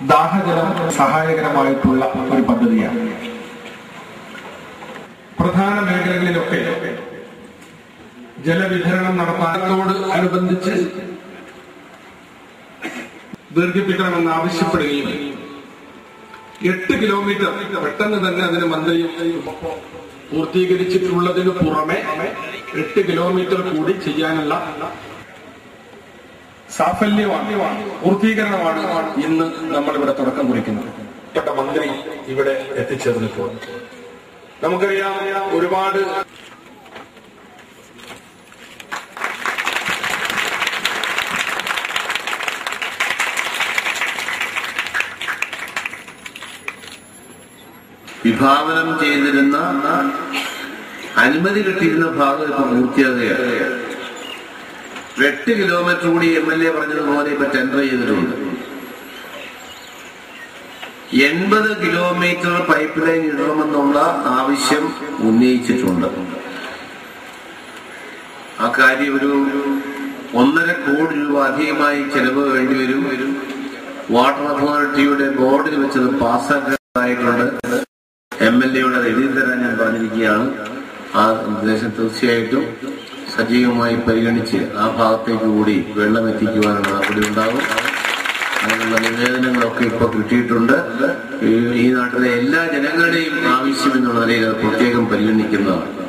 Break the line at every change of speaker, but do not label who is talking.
ദാഹജലം സഹായകരമായിട്ടുള്ള ഒരു പദ്ധതിയാണ് പ്രധാന മേഖലകളിലൊക്കെ ജലവിതരണം നടത്താനത്തോട് അനുബന്ധിച്ച് ദീർഘിപ്പിക്കണമെന്ന് ആവശ്യപ്പെടുകയും എട്ട് കിലോമീറ്റർ പെട്ടെന്ന് തന്നെ അതിന് മന്ത്രിയും പൂർത്തീകരിച്ചിട്ടുള്ളതിന് പുറമെ എട്ട് കിലോമീറ്റർ കൂടി ചെയ്യാനുള്ള സാഫല്യമാണ് പൂർത്തീകരണമാണ് ഇന്ന് നമ്മളിവിടെ തുടക്കം കുറിക്കുന്നത് ഇപ്പെട്ട മന്ത്രി ഇവിടെ എത്തിച്ചേർന്നിട്ടുള്ളത് നമുക്കറിയാം ഒരുപാട്
വിഭാവനം ചെയ്തിരുന്ന അനുമതി കിട്ടിയിരുന്ന ഭാഗം ഇപ്പൊ പൂർത്തിയാകുകയാണ് എട്ട് കിലോമീറ്റർ കൂടി എം എൽ എ പറഞ്ഞതുപോലെ ഇപ്പൊ ടെൻഡർ ചെയ്തിട്ടുണ്ട് എൺപത് കിലോമീറ്റർ പൈപ്പ് ലൈൻ ഇടണമെന്നുള്ള ആവശ്യം ഉന്നയിച്ചിട്ടുണ്ട് ആ കാര്യം ഒരു ഒന്നര കോടി രൂപ അധികമായി ചെലവ് വേണ്ടിവരും വാട്ടർ അതോറിറ്റിയുടെ ബോർഡിൽ വെച്ചത് പാസ്സാക്കാനായിട്ടുണ്ട് എം എൽ എയുടെ എഴുതി തരാൻ ഞാൻ പറഞ്ഞിരിക്കുകയാണ് ആ നിർദ്ദേശം തീർച്ചയായിട്ടും സജീവമായി പരിഗണിച്ച് ആ ഭാഗത്തേക്ക് കൂടി വെള്ളം എത്തിക്കുവാനുള്ള നടപടി ഉണ്ടാകും അതിനുള്ള നിവേദനങ്ങളൊക്കെ ഇപ്പൊ കിട്ടിയിട്ടുണ്ട് ഈ- ഈ നാട്ടിലെ എല്ലാ ജനങ്ങളുടെയും ആവശ്യം എന്നുള്ള നിലയിൽ അത് പ്രത്യേകം പരിഗണിക്കുന്നതാണ്